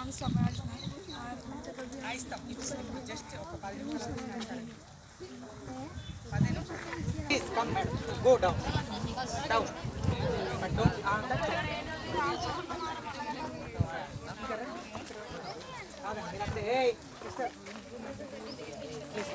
Non stop Please come madam. Go down. Down. But don't ah, that's it. ఆగండి, లేకపోతే, ఏయ్, sister. Please.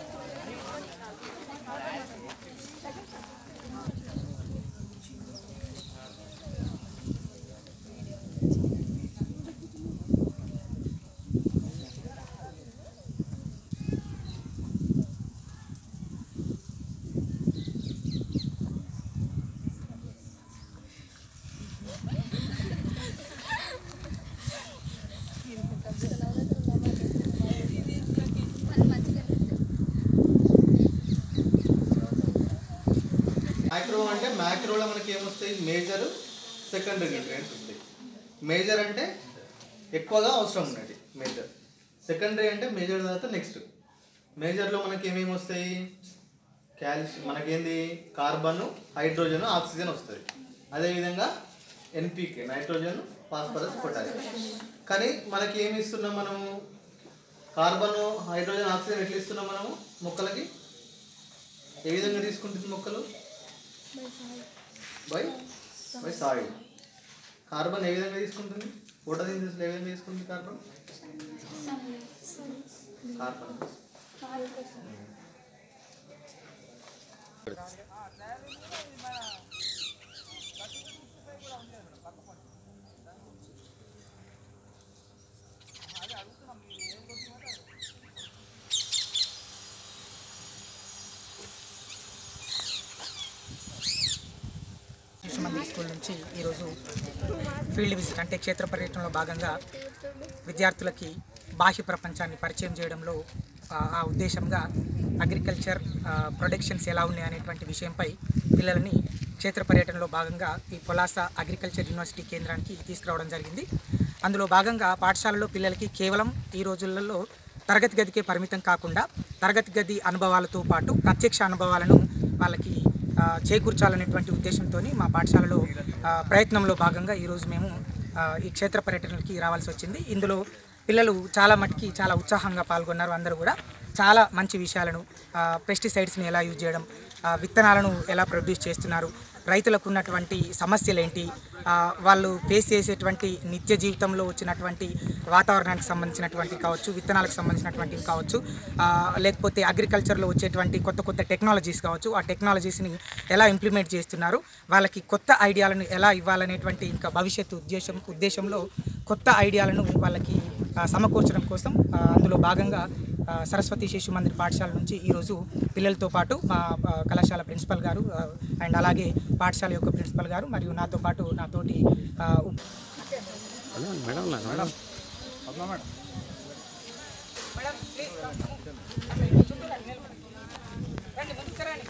Micro అంటే మ్యాక్రోలో మనకి ఏమొస్తాయి మేజర్ సెకండరీ న్యూట్రియంట్స్ వస్తాయి మేజర్ అంటే ఎక్కువగా అవసరం ఉన్నది మేజర్ సెకండరీ అంటే మేజర్ తర్వాత నెక్స్ట్ మేజర్లో మనకి ఏమేమి వస్తాయి కాల్షియం మనకేంది కార్బన్ హైడ్రోజన్ ఆక్సిజన్ వస్తుంది అదేవిధంగా ఎన్పికే నైట్రోజన్ ఫాస్ఫరస్ పొటాషియం కానీ మనకి ఏమి ఇస్తున్నాం మనము కార్బన్ హైడ్రోజన్ ఆక్సిజన్ ఎట్లా ఇస్తున్నాం మనము మొక్కలకి ఏ విధంగా తీసుకుంటుంది మొక్కలు బై బై సాయిల్ కార్బన్ ఏ విధంగా తీసుకుంటుంది ఫోటోసింథసిస్ ఏ విధంగా తీసుకుంటుంది కార్బన్ కార్బన్ శిశు మందిర్ స్కూల్ నుంచి ఈరోజు ఫీల్డ్ విజిట్ అంటే క్షేత్ర పర్యటనలో భాగంగా విద్యార్థులకి బాహ్య ప్రపంచాన్ని పరిచయం చేయడంలో ఆ, ఆ ఉద్దేశంగా అగ్రికల్చర్ ఆ, ప్రొడక్షన్స్ ఎలా ఉన్నాయి అనేటువంటి విషయంపై పిల్లలని క్షేత్ర పర్యటనలో భాగంగా ఈ పొలాస అగ్రికల్చర్ యూనివర్సిటీ కేంద్రానికి తీసుకురావడం జరిగింది అందులో భాగంగా పాఠశాలలో పిల్లలకి కేవలం ఈ రోజులలో తరగతి గదికే పరిమితం కాకుండా తరగతి గది అనుభవాలతో పాటు ప్రత్యక్ష అనుభవాలను వాళ్ళకి ఆ, చేకూర్చాలనేటువంటి ఉద్దేశంతో మా పాఠశాలలో ఆ, ప్రయత్నంలో భాగంగా ఈరోజు మేము ఆ, ఈ క్షేత్ర పర్యటనకి రావాల్సి వచ్చింది ఇందులో పిల్లలు చాలా మటుకి చాలా ఉత్సాహంగా పాల్గొన్నారు అందరూ కూడా చాలా మంచి విషయాలను పెస్టిసైడ్స్ని ఎలా యూజ్ చేయడం ఆ, విత్తనాలను ఎలా ప్రొడ్యూస్ చేస్తున్నారు రైతులకు ఉన్నటువంటి సమస్యలు ఏంటి ఆ, వాళ్ళు ఫేస్ చేసేటువంటి నిత్య జీవితంలో వచ్చినటువంటి వాతావరణానికి సంబంధించినటువంటి కావచ్చు విత్తనాలకు సంబంధించినటువంటివి కావచ్చు ఆ, లేకపోతే అగ్రికల్చర్లో వచ్చేటువంటి కొత్త కొత్త టెక్నాలజీస్ కావచ్చు ఆ టెక్నాలజీస్ని ఎలా ఇంప్లిమెంట్ చేస్తున్నారు వాళ్ళకి కొత్త ఐడియాలను ఎలా ఇవ్వాలనేటువంటి ఇంకా భవిష్యత్తు ఉద్దేశం ఉద్దేశంలో కొత్త ఐడియాలను వాళ్ళకి ఆ, సమకూర్చడం కోసం ఆ, అందులో భాగంగా ఆ, సరస్వతి శిశు మందిర్ పాఠశాల నుంచి ఈరోజు పిల్లలతో పాటు మా ఆ, కళాశాల ప్రిన్సిపల్ గారు ఆ, అండ్ అలాగే పాఠశాల యొక్క ప్రిన్సిపల్ గారు మరియు నాతో పాటు నాతోటి ఆ, ఉప్- మేడం ప్లీజ్ రండి ముందుకు రండి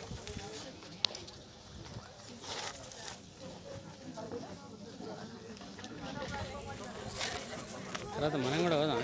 తర్వాత మనం కూడా పోదాం